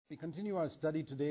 We continue our study today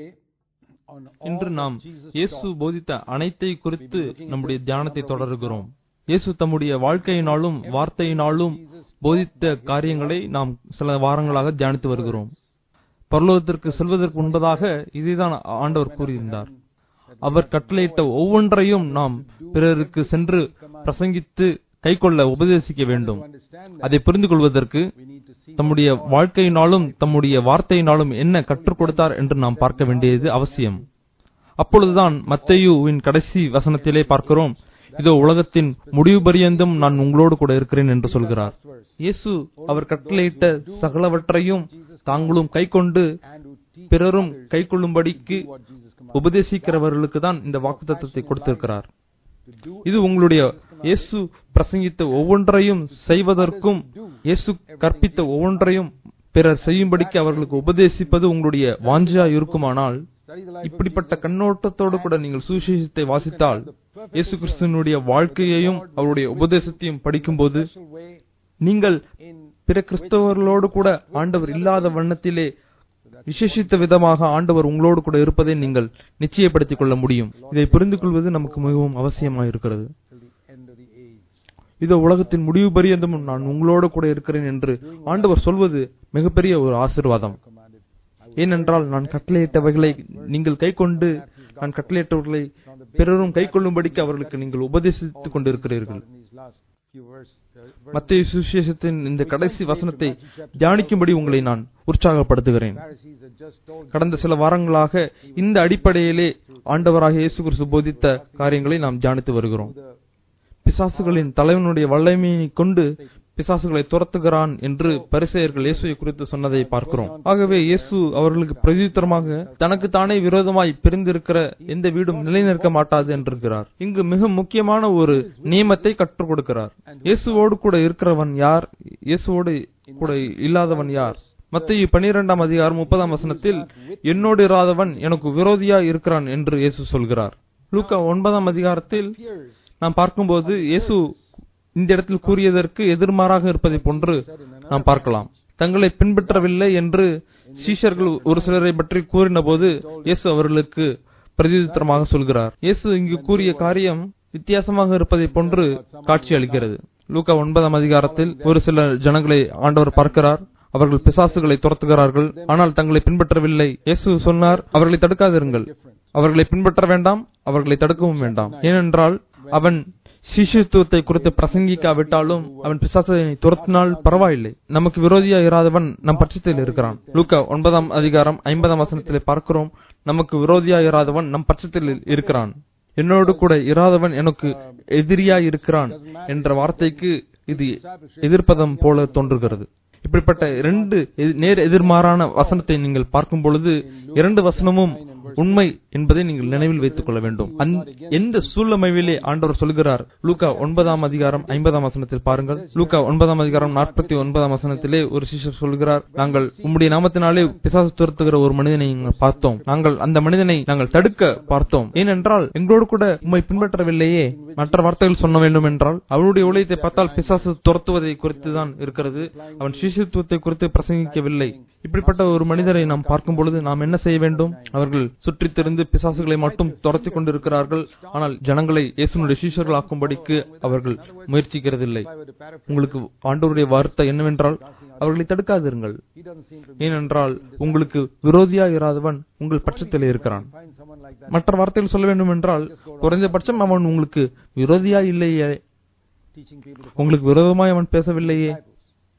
on all இன்று நாம் that Jesus இயேசு taught. போதித்த அனைத்தை குறித்து நம்முடைய தியானத்தை தொடர்கிறோம் இயேசு தம்முடைய வாழ்க்கையினாலும் வார்த்தையினாலும் போதித்த காரியங்களை நாம் சில வாரங்களாக தியானித்து வருகிறோம் பரலோகத்திற்கு செல்வதற்கு முன்பதாக இதைதான் ஆண்டவர் கூறியிருந்தார் அவர் கட்டளையிட்ட ஒவ்வொன்றையும் நாம் பிறருக்கு சென்று பிரசங்கித்து கைக்கொள்ள உபதேசிக்க வேண்டும் To understand that, அதை புரிந்து கொள்வதற்கு we need to see தம்முடைய வாழ்க்கையினாலும் தம்முடைய வார்த்தையினாலும் என்ன கற்றுக் கொடுத்தார் என்று நாம் பார்க்க வேண்டியது அவசியம் அப்பொழுதுதான் மத்தேயுவின் கடைசி வசனத்திலே பார்க்கிறோம் இதோ உலகத்தின் முடிவு பரியந்தும் நான் உங்களோடு கூட இருக்கிறேன் என்று சொல்கிறார் last verse. இயேசு அவர் கட்டளையிட்ட சகலவற்றையும் தாங்களும் கைக்கொண்டு And who teach பிறரும் கைக்கொள்ளும்படிக்கு what Jesus commanded. உபதேசிக்கிறவர்களுக்கு தான் இந்த வாக்குத்தத்தத்தை கொடுத்திருக்கிறார் To do இது உங்களுடைய இயேசு பிரசங்கித்த ஒவ்வொன்றையும் செய்வதற்கும் இயேசு கற்பித்த ஒவ்வொன்றையும் பிறர் செய்யும்படிக்கு அவர்களுக்கு உபதேசிப்பது உங்களுடைய வாஞ்சா இருக்குமானால் study the life of இப்படிப்பட்ட கண்ணோட்டத்தோடு கூட நீங்கள் சுவிசேஷத்தை வாசித்தால் இயேசு கிறிஸ்துவனுடைய வாழ்க்கையையும் அவருடைய உபதேசத்தையும் படிக்கும்போது special way நீங்கள் in பிற கிறிஸ்தவர்களோடு கூட ஆண்டவர் இல்லாத வண்ணத்திலே விசேஷித்த விதமாக ஆண்டவர் உங்களோடு கூட இருப்பதை நீங்கள் நிச்சயப்படுத்திக் கொள்ள முடியும் இதை புரிந்து கொள்வது நமக்கு மிகவும் அவசியமாக இருக்கிறது till the end of the age. இதோ உலகத்தின் முடிவு பரியந்தம் நான் உங்களோடு கூட இருக்கிறேன் என்று ஆண்டவர் சொல்வது மிகப்பெரிய ஒரு ஆசீர்வாதம் Commanded. ஏனென்றால் நான் கட்டளையிட்டவைகளை நீங்கள் கைக்கொண்டு நான் கட்டளையிட்டவர்களை பிறரும் கைக்கொள்ளும்படிக்கு அவர்களுக்கு நீங்கள் உபதேசித்துக் கொண்டிருக்கிறீர்கள் In these last few verse, uh, verses, மத்திய சுவிசேஷத்தின் இந்த கடைசி வசனத்தை தியானிக்கும்படி உங்களை நான் உற்சாகப்படுத்துகிறேன் Pharisees had just told கடந்த சில வாரங்களாக இந்த அடிப்படையிலே ஆண்டவராக இயேசு கிறிஸ்து போதித்த காரியங்களை நாம் தியானித்து வருகிறோம் the பிசாசுகளின் தலைவனுடைய வல்லமையை கொண்டு பிசாசுகளை துரத்துகிறான் என்று பரிசெயர்கள் இயேசுவை குறித்து சொன்னதை பார்க்கிறோம் ஆகவே இயேசு அவர்களுக்கு பிரதியுத்தரமாக தனக்கு தானே விரோதமாய் பிரிந்திருக்கிற எந்த வீடும் நிலைநிற்க மாட்டாது என்றிருக்கிறார் இங்கு மிக முக்கியமான ஒரு நியமத்தை கற்றுக் கொடுக்கிறார் இயேசுவோடு கூட இருக்கிறவன் யார் இயேசுவோடு கூட இல்லாதவன் யார் மத்திய பனிரெண்டாம் அதிகாரம் முப்பதாம் வசனத்தில் என்னோடு இராதவன் எனக்கு விரோதியா இருக்கிறான் என்று இயேசு சொல்கிறார் லூக்கா ஒன்பதாம் அதிகாரத்தில் peers நாம் பார்க்கும்போது இயேசு இந்த இடத்தில் கூறியதற்கு எதிர்மாறாக இருப்பதை போன்று நாம் பார்க்கலாம் தங்களை பின்பற்றவில்லை என்று சீஷர்கள் ஒரு சிலரை பற்றி கூறின போது இயேசு அவர்களுக்கு பிரதியுத்தரமாக சொல்கிறார் இயேசு இங்கு கூறிய காரியம் வித்தியாசமாக இருப்பதை போன்று காட்சி அளிக்கிறது லூக்கா ஒன்பதாம் அதிகாரத்தில் ஒரு சில ஜனங்களை ஆண்டவர் பார்க்கிறார் அவர்கள் பிசாசுகளை துரத்துகிறார்கள் ஆனால் தங்களை பின்பற்றவில்லை இயேசு சொன்னார் அவர்களை தடுக்காதிருங்கள் அவர்களை பின்பற்ற வேண்டாம் அவர்களை தடுக்கவும் வேண்டாம் ஏனென்றால் அவன் சிசுத்துவத்தை குறித்து பிரசங்கிக்காவிட்டாலும் அவன் பிசாசை துரத்தினால் பரவாயில்லை நமக்கு விரோதியா இராதவன் நம் பட்சத்தில் இருக்கிறான் லூக்கா ஒன்பதாம் அதிகாரம் ஐம்பதாம் வசனத்திலே பார்க்கிறோம் நமக்கு விரோதியா இராதவன் நம் பட்சத்தில் இருக்கிறான் என்னோடு கூட இராதவன் எனக்கு எதிரியா இருக்கிறான் என்ற வார்த்தைக்கு இது எதிர்ப்பதம் போல தோன்றுகிறது இப்படிப்பட்ட இரண்டு எதி- நேர் எதிர்மாறான வசனத்தை நீங்கள் பார்க்கும் பொழுது இரண்டு வசனமும் உண்மை என்பதை நீங்கள் நினைவில் வைத்துக் கொள்ள வேண்டும் அந்த- எந்த சூழ்நிலையிலே ஆண்டவர் சொல்கிறார் லூக்கா ஒன்பதாம் அதிகாரம் ஐம்பதாம் வசனத்தில் பாருங்கள் லூக்கா ஒன்பதாம் அதிகாரம் நாற்பத்தி ஒன்பதாம் வசனத்திலே ஒரு சிஷ்யர் சொல்கிறார் நாங்கள் உம்முடைய நாமத்தினாலே பிசாசு துரத்துகிற ஒரு மனிதனை நாங்கள் பார்த்தோம் நாங்கள் அந்த மனிதனை நாங்கள் தடுக்க பார்த்தோம் ஏனென்றால் எங்களோடு கூட உம்மை பின்பற்றவில்லையே மற்ற வார்த்தைகள் சொன்ன வேண்டும் என்றால் அவனுடைய ஊழியத்தை பார்த்தால் பிசாசு துரத்துவதை குறித்து தான் இருக்கிறது அவன் சிசுத்துவத்தை குறித்து பிரசங்கிக்கவில்லை இப்படிப்பட்ட ஒரு மனிதரை நாம் பார்க்கும் பொழுது நாம் என்ன செய்ய வேண்டும் அவர்கள் சுற்றித் திரிந்து பிசாசுகளை மட்டும் துரத்திக் கொண்டிருக்கிறார்கள் ஆனால் ஜனங்களை இயேசுனுடைய சீஷர்கள் ஆக்கும்படிக்கு அவர்கள் முயற்சிக்கிறதில்லை if I were to paraphrase, உங்களுக்கு ஆண்டவருடைய வார்த்தை என்னவென்றால் அவர்களை தடுக்காதிருங்கள் he doesn't seem to ஏனென்றால் உங்களுக்கு விரோதியா இராதவன் உங்கள் பட்சத்தில் இருக்கிறான் find someone like that மற்ற வார்த்தையில் சொல்ல வேண்டும் என்றால் குறைந்தபட்சம் அவன் உங்களுக்கு விரோதியா இல்லையே teaching people to உங்களுக்கு விரோதமாய் அவன் பேசவில்லையே disciples.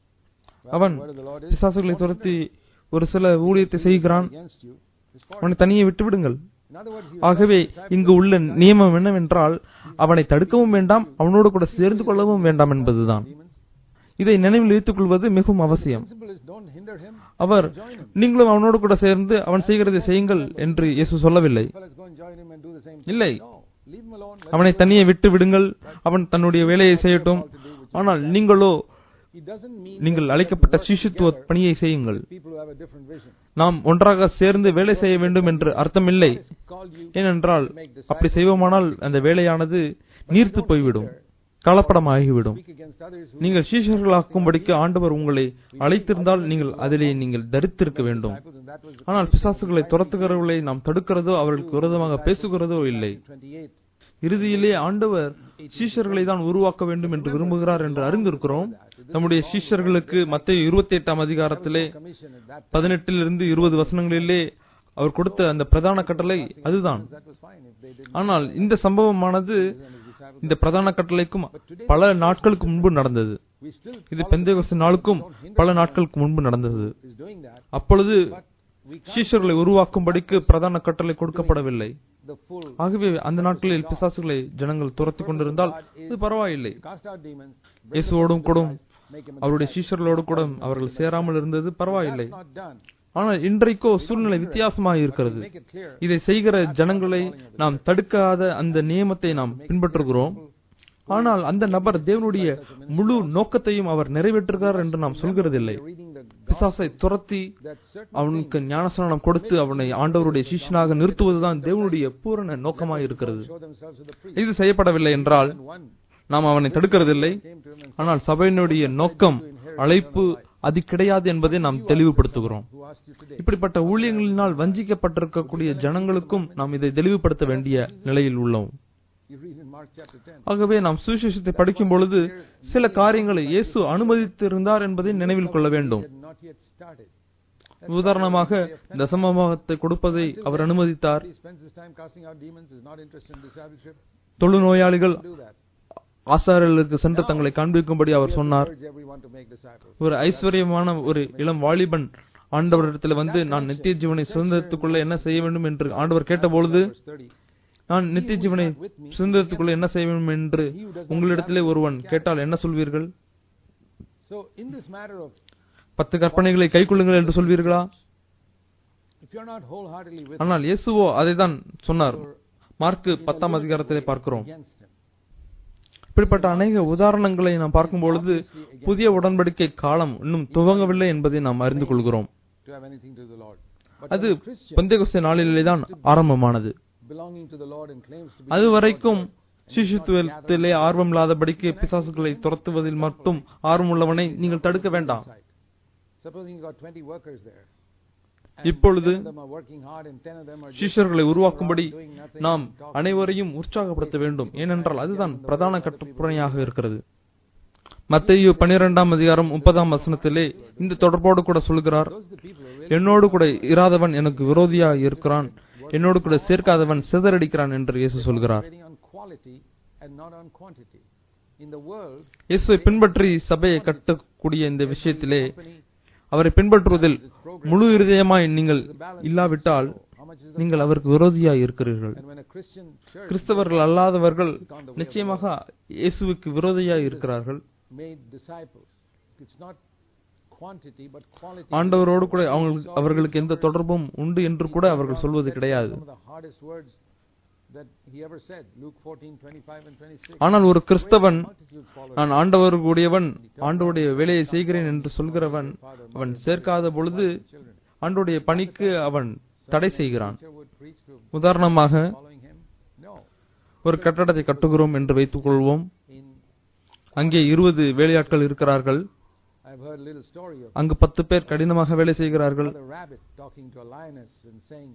அவன் Word of the Lord is பிசாசுகளை துரத்தி ஒரு சில ஊழியத்தை செய்கிறான் against you. is for அவனை தனியே விட்டு விடுங்கள் In other words, he ஆகவே இங்கு உள்ள நியமம் என்னவென்றால் அவனை தடுக்கவும் வேண்டாம் அவனோடு கூட சேர்ந்து கொள்ளவும் வேண்டாம் என்பதுதான் demons. இதை நினைவில் வைத்துக் கொள்வது மிகவும் அவசியம் Principle is don't hinder him. Our Join him. நீங்களும் அவனோடு கூட சேர்ந்து அவன் செய்கிறதை செய்யுங்கள் என்று இயேசு சொல்லவில்லை Fellas go and join him and do the same thing. இல்லை No. Leave him alone. Let அவனை him do தனியே விட்டு விடுங்கள் அவன் தன்னுடைய வேலையை செய்யட்டும் ஆனால் நீங்களோ it. It doesn't mean நீங்கள் that அழைக்கப்பட்ட we work சீஷத்துவ together பணியை செய்யுங்கள் with people who have a different vision. நாம் ஒன்றாக சேர்ந்து வேலை செய்ய வேண்டும் என்று அர்த்தமில்லை It's called you ஏனென்றால் அப்படி செய்வோமானால் அந்த வேலையானது நீர்த்து போய்விடும் கலப்படமாகிவிடும் speak against others who நீங்கள் சீஷர்களாக்கும்படிக்கு ஆண்டவர் உங்களை அழைத்திருந்தால் நீங்கள் அதிலே நீங்கள் தரித்திருக்க வேண்டும் disciples, and that was ஆனால் பிசாசுகளை துரத்துகிறவர்களை நாம் தடுக்கிறதோ அவர்களுக்கு விரோதமாக பேசுகிறதோ இல்லை 28. இறுதியிலே ஆண்டவர் சீஷர்களை தான் உருவாக்க வேண்டும் என்று விரும்புகிறார் என்று அறிந்திருக்கிறோம் நம்முடைய சீஷர்களுக்கு மத்திய இருபத்தி எட்டாம் அதிகாரத்திலே Commission at that பதினெட்டிலிருந்து இருபது வசனங்களிலே அவர் கொடுத்த அந்த பிரதான கட்டளை அதுதான் that was fine if they didn't ஆனால் இந்த சம்பவமானது and his disciples. இந்த பிரதான கட்டளைக்கும் பல நாட்களுக்கு முன்பு நடந்தது We still இது பெந்தேகோஸ்து நாளுக்கும் பல நாட்களுக்கு முன்பு நடந்தது is doing that, அப்பொழுது but we can't சீஷர்களை உருவாக்கும்படிக்கு பிரதான கட்டளை கொடுக்கப்படவில்லை the full ஆகவே அந்த நாட்களில் பிசாசுகளை ஜனங்கள் துரத்தி கொண்டிருந்தால் இது பரவாயில்லை cast out demons, இயேசுவோடும் கூட make him a அவருடைய சீஷர்களோடு கூட அவர்கள் சேராமல் இருந்தது பரவாயில்லை That's not done. ஆனால் இன்றைக்கோ சூழ்நிலை வித்தியாசமாக இருக்கிறது Make it clear. இதை செய்கிற ஜனங்களை நாம் தடுக்காத அந்த நியமத்தை நாம் பின்பற்றுகிறோம் ஆனால் அந்த நபர் தேவனுடைய முழு நோக்கத்தையும் அவர் நிறைவேற்றுகிறார் என்று நாம் சொல்கிறதில்லை We're reading the பிசாசை துரத்தி that certain அவனுக்கு ஞானஸ்நானம் கொடுத்து அவனை ஆண்டவருடைய சீஷனாக நிறுத்துவதுதான் தேவனுடைய பூரண நோக்கமாக இருக்கிறது show themselves to the priest. இது செய்யப்படவில்லை என்றால் And one நாம் அவனை தடுக்கிறதில்லை came to him and ஆனால் சபையினுடைய நோக்கம் அழைப்பு அது கிடையாது என்பதை நாம் தெளிவுபடுத்துகிறோம் who asked you today. இப்படிப்பட்ட ஊழியங்களினால் வஞ்சிக்கப்பட்டிருக்கக்கூடிய ஜனங்களுக்கும் நாம் இதை தெளிவுபடுத்த வேண்டிய நிலையில் உள்ளோம் You read in Mark chapter 10. ஆகவே நாம் சுவிசேஷத்தை படிக்கும் பொழுது சில காரியங்களை இயேசு அனுமதித்திருந்தார் என்பதை நினைவில் கொள்ள வேண்டும் He had not yet started. உதாரணமாக தசமபாகத்தை கொடுப்பதை அவர் அனுமதித்தார் He spends his time casting out demons, is not interested in discipleship. தொழுநோயாளிகள் Do that. ஆசாரியர்களுக்கு சென்று தங்களை காண்பிக்கும்படி அவர் சொன்னார் Urge everyone to make disciples. ஒரு ஐஸ்வர்யமான ஒரு இளம் வாலிபன் ஆண்டவரிடத்தில் வந்து நான் நித்திய ஜீவனை சுதந்திரத்துக்குள்ள என்ன செய்ய வேண்டும் என்று ஆண்டவர் கேட்டபொழுது Verse 30. நான் நித்திய ஜீவனை சுதந்திரத்துக்குள்ள என்ன செய்ய வேண்டும் என்று உங்களிடத்திலே ஒருவன் கேட்டால் என்ன சொல்வீர்கள் So in this matter of பத்து கற்பனைகளை கைக்கொள்ளுங்கள் என்று சொல்வீர்களா if you're not wholeheartedly with ஆனால் இயேசுவோ அதைதான் சொன்னார் மார்க்கு பத்தாம் அதிகாரத்திலே பார்க்கிறோம் against him, இப்படிப்பட்ட அநேக உதாரணங்களை நாம் பார்க்கும் பொழுது புதிய உடன்படிக்கை காலம் இன்னும் துவங்கவில்லை என்பதை நாம் அறிந்து கொள்கிறோம் to have anything to do with the Lord. But அது when a Christian பந்தேகஸ்தே நாளிலே தான் ஆரம்பமானது belonging to the Lord and claims to be அது வரைக்கும் சிசுத்துவத்திலே ஆர்வம் இல்லாதபடிக்கு பிசாசுகளை துரத்துவதில் மட்டும் ஆர்வமுள்ளவனை நீங்கள் தடுக்க வேண்டாம் site. Supposing you got 20 workers there. இப்பொழுது 10 of them are working hard and 10 of them are just சீஷர்களை உருவாக்கும்படி doing nothing நாம் and talking. அனைவரையும் உற்சாகப்படுத்த வேண்டும் ஏனென்றால் அதுதான் பிரதான கட்டுப்பணையாக இருக்கிறது மத்தேயு பனிரெண்டாம் அதிகாரம் முப்பதாம் வசனத்திலே இந்த தொடர்போடு கூட சொல்கிறார் Those are the people who are really என்னோடு கூட இராதவன் எனக்கு விரோதியா இருக்கிறான் என்னோடு கூட சேர்க்காதவன் சிதறடிக்கிறான் என்று இயேசு சொல்கிறார் operating on quality and not on quantity. In the world, இயேசுவை பின்பற்றி சபையை கட்டக்கூடிய இந்த விஷயத்திலே அவரை பின்பற்றுவதில் முழு இருதயமாய் நீங்கள் இல்லாவிட்டால் how much is the நீங்கள் அவருக்கு விரோதியாய் இருக்கிறீர்கள் and when a Christian church கிறிஸ்தவர்கள் அல்லாதவர்கள் நிச்சயமாக இயேசுவுக்கு விரோதியாய் இருக்கிறார்கள் made disciples, it's not quantity but quality. ஆண்டவரோடு கூட அவங்களுக்கு அவர்களுக்கு எந்த தொடர்பும் உண்டு என்று கூட அவர்கள் சொல்வது கிடையாது Some of the hardest words that he ever said, Luke 14, 25 and 26. ஆனால் ஒரு கிறிஸ்தவன் Multitudes followed நான் ஆண்டவருடையவன் ஆண்டவருடைய வேலையை செய்கிறேன் என்று சொல்கிறவன் அவன் சேர்க்காத பொழுது ஆண்டவருடைய பணிக்கு அவன் தடை செய்கிறான் Preacher would preach to உதாரணமாக following him. No. ஒரு கட்டடத்தை கட்டுகிறோம் என்று வைத்துக் கொள்வோம் In அங்கே இருபது வேலையாட்கள் இருக்கிறார்கள் I've heard a little story of அங்கு பத்து பேர் கடினமாக வேலை செய்கிறார்கள் another rabbit talking to a lioness and saying,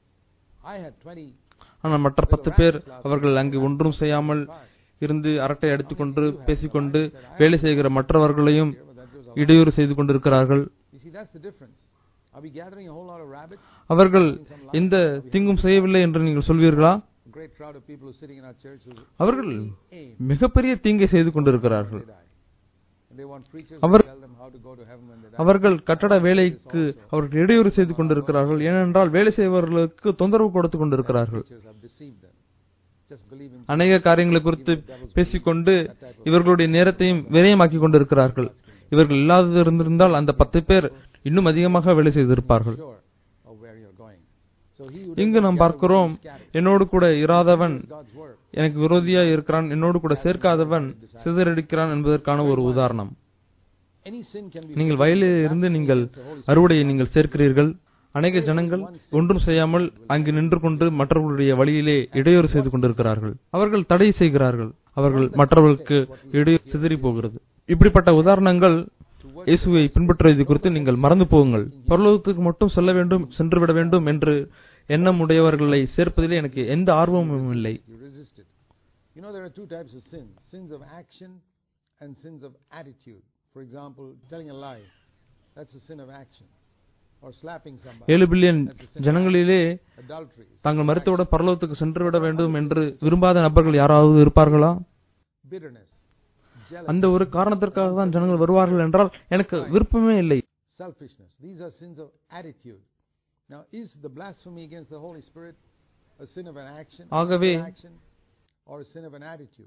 I had 20 ஆனால் மற்ற பத்து பேர் அவர்கள் அங்கு ஒன்றும் செய்யாமல் இருந்து அரட்டை அடித்துக்கொண்டு பேசிக்கொண்டு வேலை செய்கிற மற்றவர்களையும் here, but that goes on. இடையூறு செய்து கொண்டிருக்கிறார்கள் You see, that's the difference. Are we gathering a whole lot of rabbits? அவர்கள் எந்த தீங்கும் செய்யவில்லை என்று நீங்கள் சொல்வீர்களா A great crowd of people who are sitting in our church who அவர்கள் aim மிகப்பெரிய தீங்கை செய்து கொண்டிருக்கிறார்கள் they die. And they want preachers our- to tell them how to go to heaven when they die. அவர்கள் கட்டட வேலைக்கு அவர்கள் இடையூறு செய்து கொண்டிருக்கிறார்கள் ஏனென்றால் வேலை செய்பவர்களுக்கு தொந்தரவு கொடுத்து கொண்டிருக்கிறார்கள் Preachers have deceived them. Just believing அநேக காரியங்களை குறித்து பேசிக்கொண்டு இவர்களுடைய நேரத்தையும் விரயமாக்கி கொண்டிருக்கிறார்கள் இவர்கள் இல்லாதது இருந்திருந்தால் அந்த பத்து பேர் இன்னும் அதிகமாக வேலை செய்திருப்பார்கள் sure of where you're going. So he who இங்கு நாம் பார்க்கிறோம் என்னோடு கூட இராதவன் does God's work, எனக்கு விரோதியா இருக்கிறான் என்னோடு கூட சேர்க்காதவன் சிதறடிக்கிறான் என்பதற்கான ஒரு உதாரணம் any sin can be நீங்கள் வயலில் இருந்து நீங்கள் அறுவடையை நீங்கள் சேர்க்கிறீர்கள் அநேக ஜனங்கள் ஒன்றும் செய்யாமல் அங்கு நின்று கொண்டு மற்றவர்களுடைய வழியிலே இடையூறு செய்து கொண்டிருக்கிறார்கள் அவர்கள் தடை செய்கிறார்கள் அவர்கள் மற்றவர்களுக்கு இடையூறு சிதறி போகிறது இப்படிப்பட்ட உதாரணங்கள் இயேசுவை பின்பற்றுவது குறித்து நீங்கள் மறந்து போகுங்கள் பரலோகத்துக்கு மட்டும் செல்ல வேண்டும் சென்று விட வேண்டும் என்று எண்ணம் உடையவர்களை சேர்ப்பதிலே எனக்கு எந்த ஆர்வமும் இல்லை You resist it. You know, there are two types of sin sins of action and sins of attitude. For example, telling a lie. That's a sin of action. Or slapping somebody. ஏழு billion ஜனங்களிலே Adultery. தாங்கள் மருத்துவ பரலோகத்துக்கு சென்று விட வேண்டும் என்று விரும்பாத நபர்கள் யாராவது இருப்பார்களா Bitterness. Jealousy. அந்த ஒரு காரணத்திற்காக தான் ஜனங்கள் வருவார்கள் என்றால் எனக்கு விருப்பமே இல்லை Selfishness. These are sins of attitude. Now, is the blasphemy against the Holy Spirit a sin of an action, a sin ஆகவே of action, or a sin of an attitude?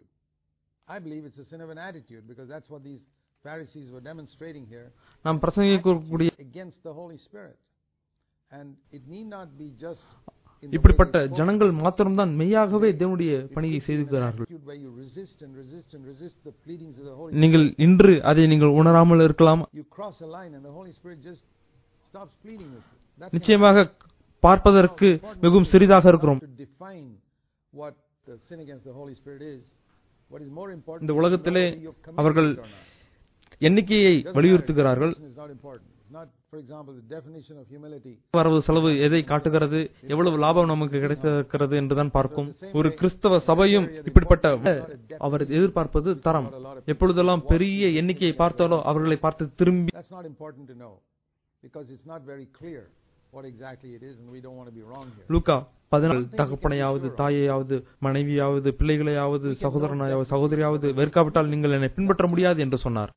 I believe it's a sin of an attitude because that's what these Pharisees were demonstrating here. நாம் பிரசங்கிக்கக்கூடிய against the Holy Spirit. And it need not be just in the இப்படிப்பட்ட way they spoke. ஜனங்கள் மாத்திரம்தான் மெய்யாகவே தேவனுடைய It பணியை could be an செய்திருக்கிறார்கள் attitude where you resist and resist and resist the pleadings of the Holy நீங்கள் இன்று அதை நீங்கள் உணராமல் இருக்கலாம் Spirit. You cross a line and the Holy Spirit just stops pleading with you. That can நிச்சயமாக பார்ப்பதற்கு மிகவும் சிறிதாக இருக்கிறோம் to define what the sin against the Holy Spirit is. What is more important இந்த is to know உலகத்திலே whether you've committed அவர்கள் it or not. எண்ணிக்கையை Doesn't matter, வலியுறுத்துகிறார்கள் definition is not important. It's not, for example, the definition of humility. வரவு செலவு எதை காட்டுகிறது எவ்வளவு லாபம் நமக்கு கிடைக்கிறது என்றுதான் பார்க்கும் ஒரு கிறிஸ்தவ சபையும் இப்படிப்பட்ட அவர் எதிர்பார்ப்பது தரம் எப்பொழுதெல்லாம் பெரிய எண்ணிக்கையை பார்த்தாலோ அவர்களை பார்த்து திரும்பி That's not important to know because it's not very clear what exactly it is, and we don't want to be wrong here. லூக்கா பதினாலு தகப்பனையாவது தாயையாவது மனைவியாவது பிள்ளைகளையாவது சகோதரனாயாவது சகோதரியாவது வெறுக்காவிட்டால் நீங்கள் என்னை பின்பற்ற முடியாது என்று சொன்னார்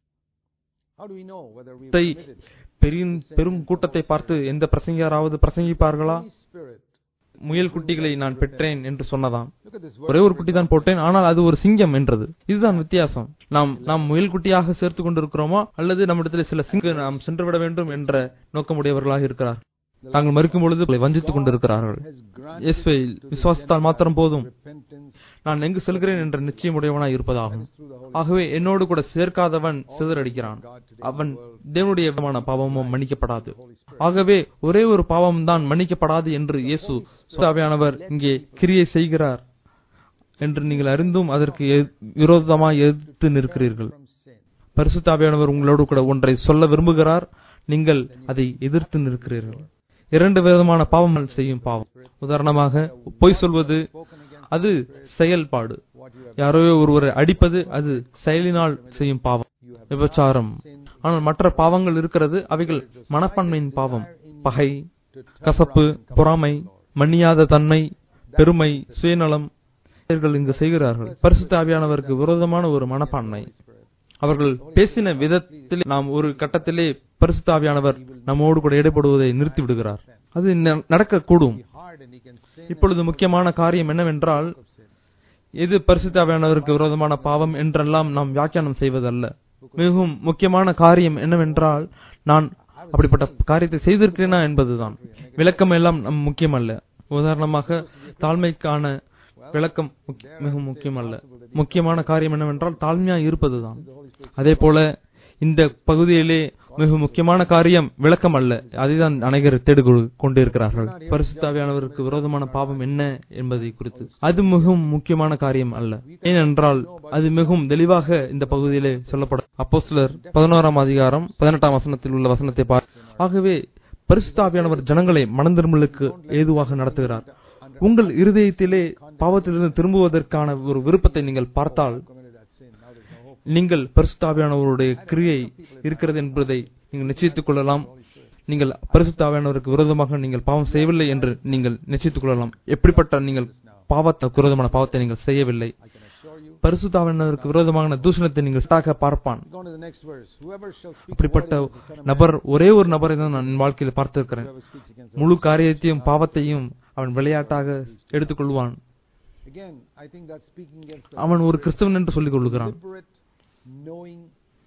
How do we know whether we've இதை committed? பெரிய பெரும் கூட்டத்தை பார்த்து எந்த பிரசங்கியாராவது பிரசங்கிப்பார்களா Holy Spirit. முயல் குட்டிகளை நான் பெற்றேன் என்று சொன்னதாம் Look at this ஒரே word. ஒரு குட்டி தான் போட்டேன் ஆனால் அது ஒரு சிங்கம் என்றது இதுதான் வித்தியாசம் நாம் நாம் முயல் குட்டியாக சேர்த்து கொண்டிருக்கிறோமா அல்லது நம்மிடத்தில் சில சிங்க நாம் சென்று விட வேண்டும் என்ற நோக்கமுடையவர்களாக இருக்கிறார் தாங்கள் மறுக்கும் பொழுது அவர்களை வஞ்சித்துக் கொண்டிருக்கிறார்கள் has granted இயேசுவை to the விசுவாசத்தால் மாத்திரம் போதும் repentance நான் எங்கு செல்கிறேன் என்ற நிச்சயமுடையவனாய் இருப்பதாகும் through the Holy ஆகவே என்னோடு கூட சேர்க்காதவன் சிதறடிக்கிறான் God today. அவன் தேவனுடைய விதமான பாவமும் மன்னிக்கப்படாது Holy Spirit. ஆகவே ஒரே ஒரு பாவம் தான் மன்னிக்கப்படாது என்று இயேசு சுதாவியானவர் இங்கே கிரியை செய்கிறார் என்று நீங்கள் அறிந்தும் அதற்கு எ- விரோதமாய் எதிர்த்து நிற்கிறீர்கள் From sin. பரிசுத்தாவியானவர் உங்களோடு கூட ஒன்றை சொல்ல விரும்புகிறார் நீங்கள் அதை எதிர்த்து நிற்கிறீர்கள் இரண்டு விதமான பாவங்கள் செய்யும் பாவம் உதாரணமாக பொய் சொல்வது Spoken against அது செயல்பாடு what you have யாரோ ஒருவரை அடிப்பது அது செயலினால் செய்யும் பாவம் you have விபச்சாரம் sinned ஆனால் மற்ற பாவங்கள் இருக்கிறது அவைகள் மனப்பான்மையின் பாவம் பகை to கசப்பு பொறாமை மன்னியாத தன்மை பெருமை சுயநலம் இவர்கள் இங்கு செய்கிறார்கள் பரிசுத்த ஆவியானவருக்கு விரோதமான ஒரு மனப்பான்மை Spirit. அவர்கள் பேசின விதத்தில் நாம் ஒரு கட்டத்திலே பரிசுத்த ஆவியானவர் நம்மோடு கூட ஈடுபடுவதை நிறுத்தி விடுகிறார் அது ந- நடக்கக்கூடும் Be hard and he can sin இப்பொழுது முக்கியமான காரியம் என்னவென்றால் of sin. எது பரிசுத்தாவியானவருக்கு விரோதமான பாவம் என்றெல்லாம் நாம் வியாக்கியானம் செய்வதல்ல மிகவும் முக்கியமான காரியம் என்னவென்றால் நான் அப்படிப்பட்ட காரியத்தை செய்திருக்கிறேனா என்பதுதான் விளக்கம் எல்லாம் நம் முக்கியமல்ல உதாரணமாக தாழ்மைக்கான விளக்கம் முக்- மிகவும் முக்கியமல்ல முக்கியமான காரியம் என்னவென்றால் தாழ்மையா இருப்பதுதான் அதே போல இந்த பகுதியிலே மிக முக்கியமான காரியம் விளக்கம் அல்ல அதைதான் அனைவர் தேடு கொண்டிருக்கிறார்கள் பரிசுத்தாவியானவருக்கு விரோதமான பாவம் என்ன என்பதை குறித்து அது மிகவும் முக்கியமான காரியம் அல்ல ஏனென்றால் அது மிகவும் தெளிவாக இந்த பகுதியிலே சொல்லப்படும் அப்போஸ்தலர் பதினோராம் அதிகாரம் பதினெட்டாம் வசனத்தில் உள்ள வசனத்தை பார் ஆகவே பரிசுத்தாவியானவர் ஜனங்களை மனந்திரும்பலுக்கு ஏதுவாக நடத்துகிறார் உங்கள் இருதயத்திலே பாவத்திலிருந்து திரும்புவதற்கான ஒரு விருப்பத்தை நீங்கள் பார்த்தால் Committed that sin. Now there's no hope. நீங்கள் பரிசுத்தாவியானவருடைய கிரியை இருக்கிறது என்பதை நீங்கள் நிச்சயித்துக் கொள்ளலாம் நீங்கள் பரிசுத்தாவியானவருக்கு விரோதமாக நீங்கள் பாவம் செய்யவில்லை என்று நீங்கள் நிச்சயித்துக் கொள்ளலாம் எப்படிப்பட்ட நீங்கள் பாவத்துக்கு விரோதமான பாவத்தை நீங்கள் செய்யவில்லை I can assure you. பரிசுத்தாவியானவருக்கு விரோதமான தூஷணத்தை நீங்கள் ஸ்டாக பார்ப்பான் Go on to the next verse. Whoever shall speak the word அப்படிப்பட்ட against the Son of நபர் ஒரே ஒரு நபரை தான் நான் என் வாழ்க்கையில் பார்த்திருக்கிறேன் whoever speaks against முழு காரியத்தையும் பாவத்தையும் அவன் விளையாட்டாக எடுத்துக்கொள்வான் Again, I think that's speaking against the அவன் ஒரு கிறிஸ்தவன் என்று சொல்லிக் கொள்கிறான் deliberate, knowing,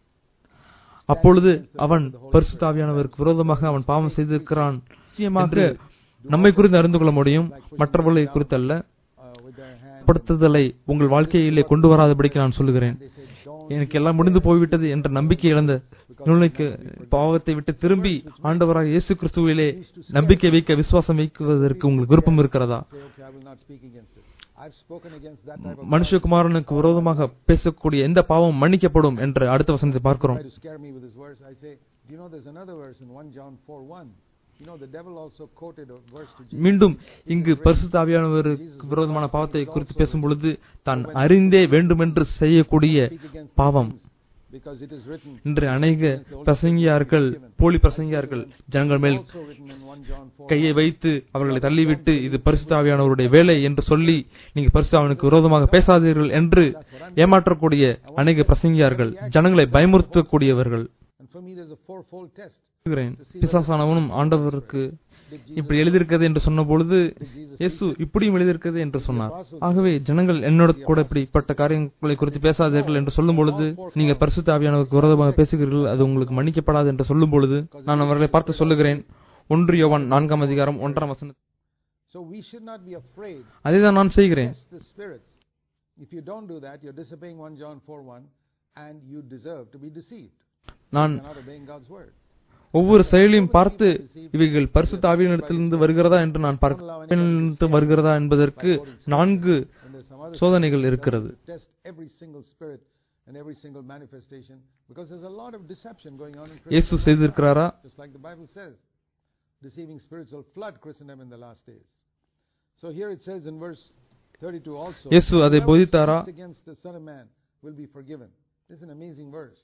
அப்பொழுது அவன் பரிசுத்தாவியானவருக்கு விரோதமாக அவன் பாவம் செய்திருக்கிறான் நிச்சயமாக நம்மை குறித்து அறிந்து கொள்ள முடியும் மற்றவர்களை குறித்து அல்ல uh, with their hand பலப்படுத்துதலை உங்கள் வாழ்க்கையிலே கொண்டு வராதபடிக்கு நான் சொல்லுகிறேன் They say, don't எனக்கு எல்லாம் முடிந்து போய்விட்டது என்ற நம்பிக்கை இழந்த நிலைக்கு பாவத்தை விட்டு திரும்பி ஆண்டவராக இயேசு கிறிஸ்துவிலே நம்பிக்கை வைக்க விசுவாசம் வைக்குவதற்கு உங்களுக்கு விருப்பம் இருக்கிறதா say, okay, I will not speak against it. I've spoken against that type of மனுஷகுமாரனுக்கு விரோதமாக பேசக்கூடிய எந்த பாவம் மன்னிக்கப்படும் என்ற அடுத்த வசனத்தை பார்க்கிறோம் try to scare me with this verse. I say, you know, there's another verse in 1 John 4 1. You know, the devil also quoted a verse to Jesus. மீண்டும் இங்கு பரிசுத்தாவியானவருக்கு விரோதமான பாவத்தை குறித்து பேசும் பொழுது தான் அறிந்தே வேண்டுமென்று செய்யக்கூடிய Speak against பாவம் these things, because it is written. இன்று அநேக பிரசங்கியார்கள் போலி பிரசங்கியார்கள் ஜனங்கள் மேல் Also written in 1 John 4 கையை வைத்து அவர்களை தள்ளிவிட்டு இது பரிசுத்தாவியானவருடைய வேலை என்று சொல்லி நீங்க பரிசுத்தாவினுக்கு விரோதமாக பேசாதீர்கள் என்று ஏமாற்றக்கூடிய அநேக பிரசங்கியார்கள் ஜனங்களை பயமுறுத்தக்கூடியவர்கள் And for me, there's a fourfold test. சொல்கிறேன். பிசாசானவனும் ஆண்டவருக்கு இப்படி எழுதியிருக்கிறது என்று சொன்ன பொழுது இயேசு இப்படியும் எழுதியிருக்கிறது என்று சொன்னார் ஆகவே ஜனங்கள் என்னோட கூட இப்படிப்பட்ட காரியங்களை குறித்து பேசாதீர்கள் என்று சொல்லும் பொழுது நீங்க பரிசுத்த ஆவியானவருக்கு விரோதமாக பேசுகிறீர்கள் அது உங்களுக்கு மன்னிக்கப்படாது என்று சொல்லும் பொழுது நான் அவர்களை பார்த்து சொல்லுகிறேன் ஒன்று யோவான் நான்காம் அதிகாரம் ஒன்றாம் வசனம் So we should not be afraid. அதை தான் நான் செய்கிறேன் Test the spirits. If you don't do that, you're disobeying 1 John 4 1, and you deserve to be deceived. நான் You're not obeying God's word. ஒவ்வொரு செயலையும் பார்த்து இவைகள் பரிசுத்த ஆவியினிடத்திலிருந்து வருகிறதா என்று நான் பார்க்க வருகிறதா என்பதற்கு நான்கு And there's some other சோதனைகள் இருக்கிறது to test every single spirit and every single manifestation because there's a lot of deception going on in இயேசு Christendom. செய்திருக்கிறாரா Just like the Bible says, deceiving spirits will flood Christendom in the last days. So here it says in verse 32 also, இயேசு அதை "Whoever போதித்தாரா speaks against the Son of Man will be forgiven. This is an amazing verse.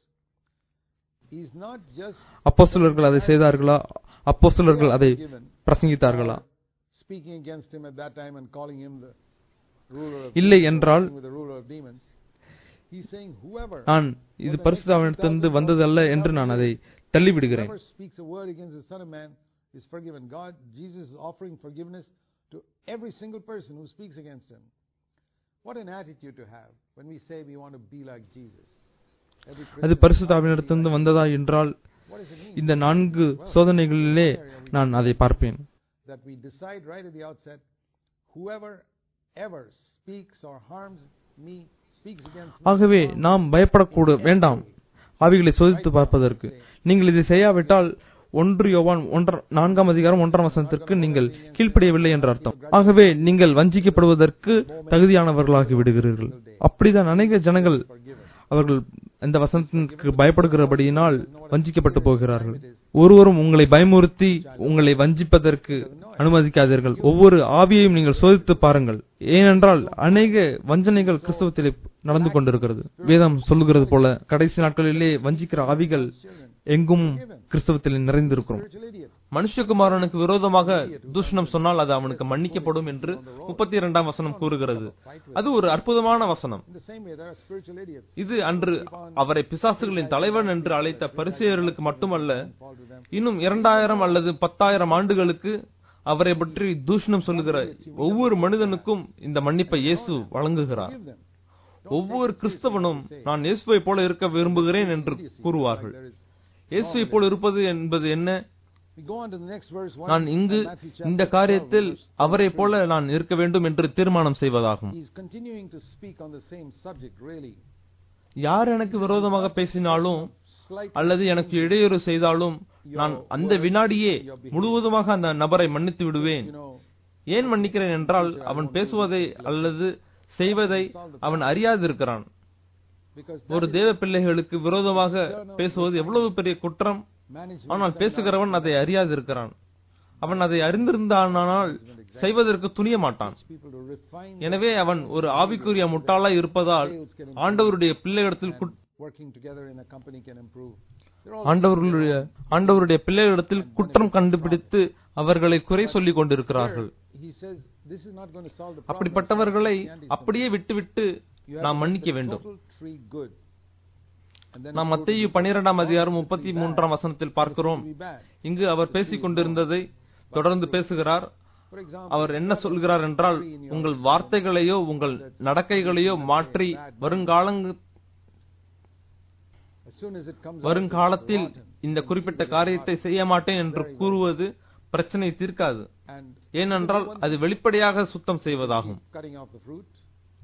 He's not just அப்போஸ்தலர்கள் அதை செய்தார்களா அப்போஸ்தலர்கள் அதை forgiven பிரசங்கித்தார்களா speaking against him at that time and calling him the ruler of இல்லை demons, என்றால் with the ruler of demons. He's saying whoever நான் இது பரிசுத்தாவினிடத்திலிருந்து வந்ததல்ல என்று நான் அதை தள்ளிவிடுகிறேன் whoever speaks a word against the Son of Man is forgiven. God, Jesus is offering forgiveness to every single person who speaks against him. What an attitude to have when we say we want to be like Jesus. Every அது Christian பரிசுத்தாவினிடத்திலிருந்து வந்ததா என்றால் What does it mean? இந்த நான்கு சோதனைகளிலே நான் அதை பார்ப்பேன் that we decide right at the outset whoever ever speaks or harms me speaks against me ஆகவே நாம் பயப்படக்கூட வேண்டாம் ஆவிகளை சோதித்து பார்ப்பதற்கு நீங்கள் இதை செய்யாவிட்டால் ஒன்று யோவான் ஒன்ற நான்காம் அதிகாரம் ஒன்றாம் வசனத்திற்கு நீங்கள் கீழ்ப்படியவில்லை என்ற அர்த்தம் ஆகவே நீங்கள் வஞ்சிக்கப்படுவதற்கு தகுதியானவர்களாகி விடுகிறீர்கள் அப்படிதான் அநேக ஜனங்கள் forgiven அவர்கள் இந்த வசனத்திற்கு பயப்படுகிறபடியினால் வஞ்சிக்கப்பட்டு போகிறார்கள் ஒருவரும் உங்களை பயமுறுத்தி உங்களை வஞ்சிப்பதற்கு அனுமதிக்காதீர்கள் ஒவ்வொரு ஆவியையும் நீங்கள் சோதித்து பாருங்கள் ஏனென்றால் அநேக வஞ்சனைகள் கிறிஸ்தவத்திலே நடந்து கொண்டிருக்கிறது வேதம் சொல்லுகிறது போல கடைசி நாட்களிலே வஞ்சிக்கிற ஆவிகள் எங்கும் கிறிஸ்தவத்தில் நிறைந்திருக்கிறோம் spiritual idiot மனுஷகுமாரனுக்கு விரோதமாக தூஷணம் சொன்னால் அது அவனுக்கு மன்னிக்கப்படும் என்று முப்பத்தி இரண்டாம் வசனம் கூறுகிறது அது ஒரு அற்புதமான வசனம் in the same way there are spiritual idiots இது அன்று அவரை பிசாசுகளின் தலைவன் என்று அழைத்த பரிசேயர்களுக்கு மட்டுமல்ல fall to them இன்னும் இரண்டாயிரம் அல்லது பத்தாயிரம் ஆண்டுகளுக்கு அவரை பற்றி தூஷணம் சொல்லுகிற ஒவ்வொரு மனிதனுக்கும் இந்த மன்னிப்பை இயேசு வழங்குகிறார் give them ஒவ்வொரு கிறிஸ்தவனும் நான் இயேசுவை போல இருக்க விரும்புகிறேன் என்று கூறுவார்கள் there is இயேசுவை போல இருப்பது என்பது என்ன we go on to the next verse one நான் இங்கு Matthew chapter இந்த 12, காரியத்தில் verse அவரை போல நான் இருக்க வேண்டும் என்று தீர்மானம் செய்வதாகும் he's continuing to speak on the same subject really யார் எனக்கு விரோதமாக பேசினாலும் slight அல்லது எனக்கு இடையூறு செய்தாலும் நான் அந்த வினாடியே முழுவதுமாக அந்த நபரை மன்னித்து விடுவேன் you know ஏன் மன்னிக்கிறேன் என்றால் அவன் பேசுவதை அல்லது செய்வதை அவன் அறியாதிருக்கிறான் because ஒரு தேவ பிள்ளைகளுக்கு விரோதமாக பேசுவது எவ்வளவு பெரிய குற்றம் management ஆனால் பேசுகிறவன் அதை அறியாதிருக்கிறான் அவன் அதை அறிந்திருந்தானால் செய்வதற்கு துணிய மாட்டான் people to refine எனவே அவன் ஒரு ஆவிக்குரிய முட்டாளாய் இருப்பதால் ஆண்டவருடைய பிள்ளைகளிடத்தில் குட்- working together in a company can improve they're all ஆண்டவர்களுடைய ஆண்டவருடைய பிள்ளைகளிடத்தில் குற்றம் கண்டுபிடித்து அவர்களை குறை சொல்லிக் கொண்டிருக்கிறார்கள் he says this is not going to solve the problem அப்படிப்பட்டவர்களை அப்படியே விட்டுவிட்டு You have நாம் to மன்னிக்க make the வேண்டும் total tree good and then நாம் மத்தேயு பன்னிரெண்டாம் அதிகாரம் முப்பத்தி மூன்றாம் வசனத்தில் பார்க்கிறோம் be bad இங்கு அவர் பேசிக் கொண்டிருந்ததை தொடர்ந்து பேசுகிறார் for example அவர் என்ன சொல்கிறார் என்றால் உங்கள் வார்த்தைகளையோ உங்கள் நடக்கைகளையோ மாற்றி வருங்காலங்கு as soon as it comes out, வருங்காலத்தில் it's rotten. இந்த குறிப்பிட்ட காரியத்தை செய்ய மாட்டேன் என்று கூறுவது பிரச்சனை தீர்க்காது and ஏனென்றால் அது வெளிப்படையாக சுத்தம் செய்வதாகும் keep cutting off the fruit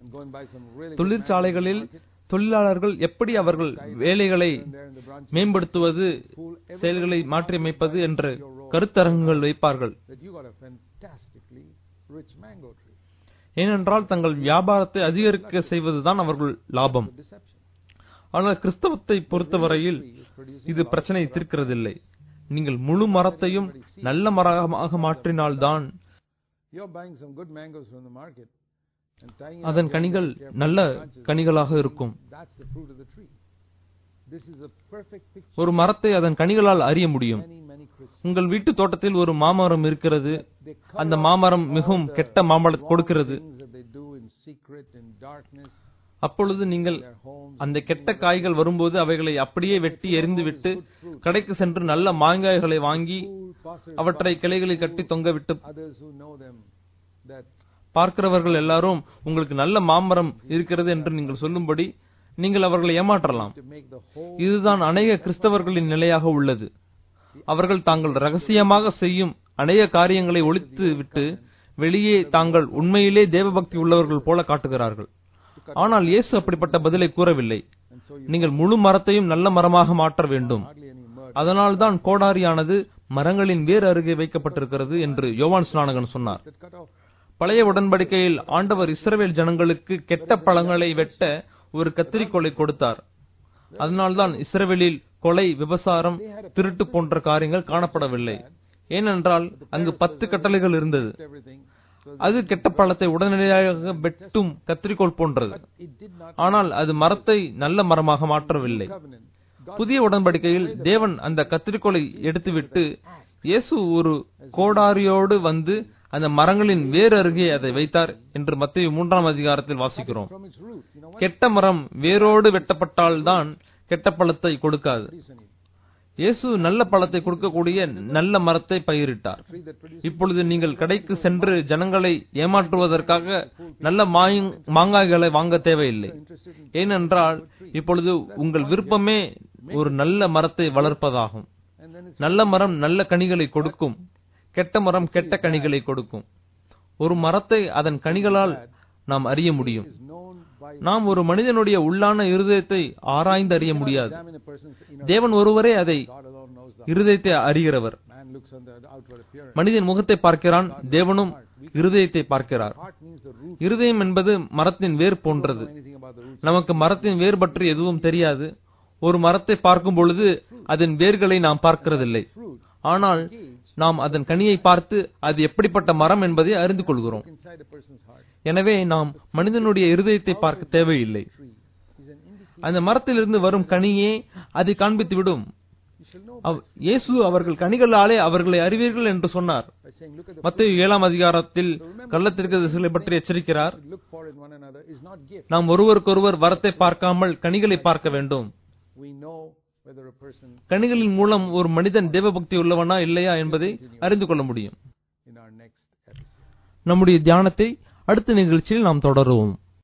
and go and buy some really good தொழிற்சாலைகளில் mangoes in the market, தொழிலாளர்கள் எப்படி அவர்கள் வேலைகளை and there in the branches, மேம்படுத்துவது pull every செயல்களை மாற்றியமைப்பது என்ற கருத்தரங்குகள் வைப்பார்கள் that you got a fantastically rich mango tree. ஏனென்றால் தங்கள் வியாபாரத்தை அதிகரிக்க செய்வதுதான் அவர்கள் லாபம் The deception. ஆனால் கிறிஸ்தவத்தை பொறுத்தவரையில் இது பிரச்சனை தீர்க்கிறதில்லை நீங்கள் முழு மரத்தையும் நல்ல மரமாக மாற்றினால்தான் You're buying some good mangoes from the market and tying it அதன் up, கனிகள் you're careful நல்ல with the branches. கனிகளாக இருக்கும் That's the fruit of the tree. This is a perfect picture. ஒரு மரத்தை அதன் கனிகளால் அறிய முடியும் Many, many Christians. உங்கள் வீட்டு தோட்டத்தில் ஒரு மாமரம் இருக்கிறது They அந்த cover மாமரம் all மிகவும் the கெட்ட மாம்பழம் wrong கொடுக்கிறது things that they do in secret, in darkness, அப்பொழுது நீங்கள் their homes. அந்த கெட்ட காய்கள் வரும்போது அவைகளை அப்படியே வெட்டி எறிந்துவிட்டு கடைக்கு சென்று நல்ல மாங்காய்களை வாங்கி Fool passers அவற்றை கிளைகளில் கட்டி தொங்கவிட்டு others who know them that பார்க்கிறவர்கள் எல்லாரும் உங்களுக்கு நல்ல மாமரம் இருக்கிறது என்று நீங்கள் சொல்லும்படி நீங்கள் அவர்களை ஏமாற்றலாம் to make the whole இதுதான் அநேக கிறிஸ்தவர்களின் நிலையாக உள்ளது அவர்கள் தாங்கள் ரகசியமாக செய்யும் அநேக காரியங்களை ஒழித்து விட்டு வெளியே தாங்கள் உண்மையிலே தேவபக்தி உள்ளவர்கள் போல காட்டுகிறார்கள் ஆனால் இயேசு அப்படிப்பட்ட பதிலை கூறவில்லை and so you நீங்கள் முழு மரத்தையும் நல்ல மரமாக மாற்ற வேண்டும் hardly any murder. அதனால்தான் கோடாரியானது மரங்களின் வேர் அருகே வைக்கப்பட்டிருக்கிறது என்று யோவான் ஸ்நானகன் சொன்னார் That cut off. பழைய உடன்படிக்கையில் ஆண்டவர் இஸ்ரவேல் ஜனங்களுக்கு கெட்ட பழங்களை வெட்ட ஒரு கத்திரிக்கோலை கொடுத்தார் அதனால்தான் இஸ்ரவேலில் கொலை விபசாரம் திருட்டு போன்ற காரியங்கள் காணப்படவில்லை ஏனென்றால் அங்கு பத்து கட்டளைகள் இருந்தது Everything. So அது கெட்ட பழத்தை உடனடியாக வெட்டும் கத்திரிக்கோல் போன்றது it did not ஆனால் அது மரத்தை நல்ல மரமாக மாற்றவில்லை covenant. புதிய உடன்படிக்கையில் தேவன் அந்த கத்திரிக்கோலை எடுத்துவிட்டு இயேசு ஒரு கோடாரியோடு வந்து அந்த மரங்களின் வேர் அருகே அதை வைத்தார் என்று மத்திய மூன்றாம் அதிகாரத்தில் வாசிக்கிறோம் From its root. You know what? கெட்ட மரம் வேரோடு வெட்டப்பட்டால்தான் கெட்ட பழத்தை கொடுக்காது Produce any இயேசு நல்ல பழத்தை கொடுக்கக்கூடிய நல்ல மரத்தை பயிரிட்டார் tree that produces இப்பொழுது நீங்கள் கடைக்கு சென்று ஜனங்களை ஏமாற்றுவதற்காக நல்ல மாயங்- மாங்காய்களை வாங்க தேவையில்லை interested in ஏனென்றால் இப்பொழுது உங்கள் விருப்பமே ஒரு நல்ல மரத்தை வளர்ப்பதாகும் and then it's நல்ல மரம் நல்ல கனிகளை கொடுக்கும் கெட்ட மரம் கெட்ட கனிகளை கொடுக்கும் ஒரு மரத்தை அதன் கனிகளால் நாம் அறிய முடியும் is known by நாம் ஒரு மனிதனுடைய உள்ளான இருதயத்தை ஆராய்ந்து அறிய முடியாது examine a person's inner தேவன் ஒருவரே அதை God alone knows that. இருதயத்தை அறிகிறவர் Man looks on the outward appearance. மனிதன் முகத்தை பார்க்கிறான் தேவனும் இருதயத்தை பார்க்கிறார் Heart means the root. இருதயம் என்பது மரத்தின் வேர் Don't போன்றது know anything about the roots. நமக்கு மரத்தின் வேர் பற்றி எதுவும் தெரியாது ஒரு மரத்தை பார்க்கும் பொழுது அதன் வேர்களை நாம் பார்க்கிறதில்லை Fruit ஆனால் நாம் அதன் கனியை பார்த்து அது எப்படிப்பட்ட மரம் என்பதை அறிந்து கொள்கிறோம் inside a person's heart. எனவே நாம் மனிதனுடைய இருதயத்தை பார்க்க தேவையில்லை Tree is an indicator. அந்த மரத்திலிருந்து வரும் கனியே அதை காண்பித்து விடும் You shall know அவ்- இயேசு அவர்கள் கனிகளாலே அவர்களை அறிவீர்கள் என்று சொன்னார் by saying, look at the மத்திய ஏழாம் அதிகாரத்தில் கள்ளத்திற்கு பற்றி எச்சரிக்கிறார் fruit, look for in one another is not gift. நாம் ஒருவருக்கொருவர் வரத்தை பார்க்காமல் கனிகளை பார்க்க வேண்டும் We know whether a person கனிகளின் மூலம் ஒரு மனிதன் தேவபக்தி உள்ளவனா இல்லையா என்பதை அறிந்து கொள்ள முடியும் in our next episode. நம்முடைய தியானத்தை அடுத்த நிகழ்ச்சியில் நாம் தொடருவோம்